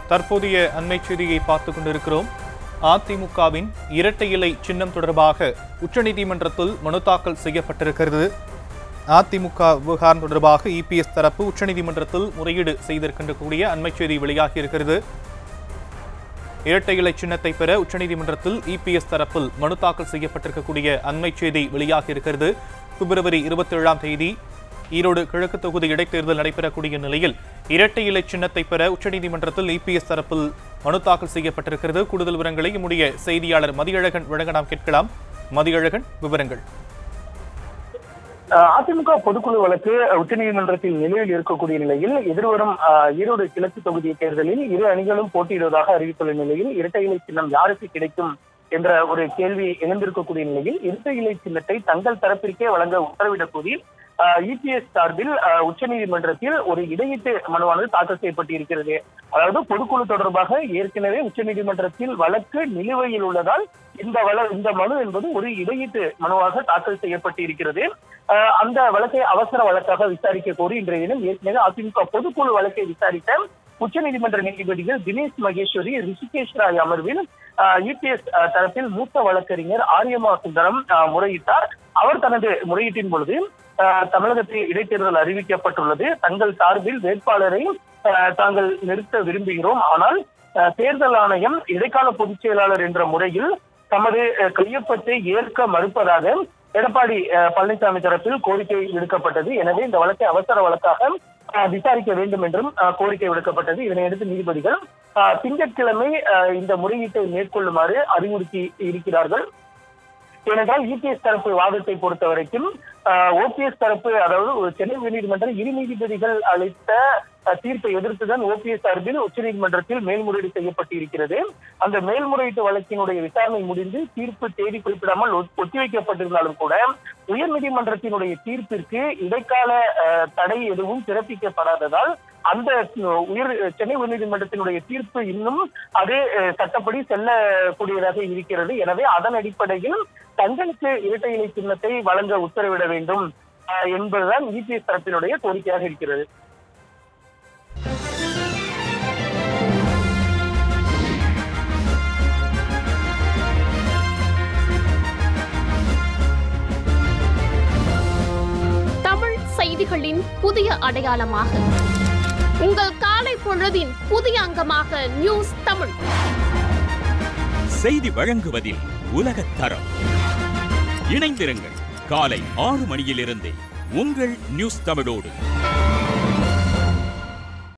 தற்போதைய அண்மை செய்தியை பார்த்துக் கொண்டிருக்கிறோம் அதிமுகவின் இரட்டை இலை சின்னம் தொடர்பாக உச்சநீதிமன்றத்தில் மனு தாக்கல் செய்யப்பட்டிருக்கிறது அதிமுக விவகாரம் தொடர்பாக இபிஎஸ் தரப்பு உச்சநீதிமன்றத்தில் முறையீடு செய்திருக்கின்றக்கூடிய அண்மை செய்தி வெளியாகி இருக்கிறது இரட்டை இலை சின்னத்தை பெற உச்சநீதிமன்றத்தில் இபிஎஸ் தரப்பில் மனு தாக்கல் செய்யப்பட்டிருக்கக்கூடிய அண்மை செய்தி வெளியாகி இருக்கிறது பிப்ரவரி இருபத்தி ஏழாம் தேதி ஈரோடு கிழக்கு தொகுதி இடைத்தேர்தல் நடைபெறக்கூடிய நிலையில் இரட்டை இலை சின்னத்தை பெற உச்சநீதிமன்றத்தில் இபிஎஸ் தரப்பில் மனு தாக்கல் செய்யப்பட்டிருக்கிறது கூடுதல் விவரங்களை நம்முடைய செய்தியாளர் மதியழகன் வழங்க நாம் கேட்கலாம் மதியழகன் விவரங்கள் அஹ் அதிமுக பொதுக்குழு வழக்கு உச்சநீதிமன்றத்தில் நிலையில் இருக்கக்கூடிய நிலையில் எதிர்வரும் அஹ், ஈரோடு கிழக்கு தொகுதி தேர்தலில் இரு அணிகளும் போட்டியிடுவதாக அறிவித்துள்ள நிலையில் இரட்டை இலை சின்னம் யாருக்கு கிடைக்கும் என்ற ஒரு கேள்வி எழுந்திருக்கக்கூடிய நிலையில் இரட்டை இலை சின்னத்தை தங்கள் தரப்பிற்கே வழங்க உத்தரவிடக் கோரி இபிஎஸ் சார்பில் அஹ், உச்சநீதிமன்றத்தில் ஒரு இடையீட்டு மனுவானது தாக்கல் செய்யப்பட்டிருக்கிறது அதாவது பொதுக்குழு தொடர்பாக ஏற்கனவே உச்சநீதிமன்றத்தில் வழக்கு நிலுவையில் உள்ளதால் இந்த வள இந்த மனு என்பது ஒரு இடையீட்டு மனுவாக தாக்கல் செய்யப்பட்டிருக்கிறது அஹ் அந்த வழக்கை அவசர வழக்காக விசாரிக்க கோரி இன்றைய தினம் ஏற்கனவே அதிமுக பொதுக்குழு வழக்கை விசாரித்த உச்சநீதிமன்ற நீதிபதிகள் தினேஷ் மகேஸ்வரி ரிஷிகேஷ் ராய் அமர்வில் இபிஎஸ் தரப்பில் மூத்த வழக்கறிஞர் ஆரியமா சுந்தரம் அஹ், முறையிட்டார் அவர் தனது முறையீட்டின் பொழுது அஹ், தமிழகத்தில் இடைத்தேர்தல் அறிவிக்கப்பட்டுள்ளது தங்கள் சார்பில் வேட்பாளரை அஹ், தாங்கள் நிறுத்த விரும்புகிறோம் ஆனால் அஹ், தேர்தல் ஆணையம் இடைக்கால பொதுச் செயலாளர் என்ற முறையில் தமது அஹ், கையொப்பத்தை ஏற்க மறுப்பதாக எடப்பாடி அஹ், பழனிசாமி தரப்பில் கோரிக்கை விடுக்கப்பட்டது எனவே இந்த வழக்கை அவசர வழக்காக அஹ், விசாரிக்க வேண்டும் என்றும் அஹ், கோரிக்கை விடுக்கப்பட்டது இதனையடுத்து நீதிபதிகள் அஹ், திங்கட்கிழமை அஹ், இந்த முறையீட்டை மேற்கொள்ளுமாறு அறிவுறுத்தி இருக்கிறார்கள் ஏனென்றால் இபிஎஸ் தரப்பு வாதத்தை பொறுத்த வரைக்கும் ஓபிஎஸ் தரப்பு அதாவது ஒரு சென்னை உயர்நீதிமன்றம் இரு நீதிபதிகள் அளித்த அஹ், தீர்ப்பை எதிர்த்துதான் ஓபிஎஸ் சார்பில் உச்சநீதிமன்றத்தில் மேல்முறையீடு செய்யப்பட்டிருக்கிறது அந்த மேல்முறையீட்டு வழக்கினுடைய விசாரணை முடிந்து தீர்ப்பு தேதி குறிப்பிடாமல் ஒத்- ஒத்திவைக்கப்பட்டிருந்தாலும் கூட உயர்நீதிமன்றத்தினுடைய தீர்ப்பிற்கு இடைக்கால அஹ், தடை எதுவும் பிறப்பிக்கப்படாததால் அந்த அஹ், உயர் சென்னை உயர்நீதிமன்றத்தினுடைய தீர்ப்பு இன்னும் அதே அஹ், சட்டப்படி செல்லக்கூடியதாக இருக்கிறது எனவே அதன் அடிப்படையில் தங்களுக்கு இரட்டை இலை சின்னத்தை வழங்க உத்தரவிட வேண்டும் அஹ், என்பதுதான் இபிஎஸ் தரப்பினுடைய கோரிக்கையாக இருக்கிறது தமிழ் செய்திகளின் புதிய அடையாளமாக உங்கள் காலை பொழுதின் புதிய அங்கமாக நியூஸ் தமிழ் செய்தி வழங்குவதில் உலகத் தரம் இணைந்திருங்கள் காலை ஆறு மணியிலிருந்தே உங்கள் நியூஸ் தமிழோடு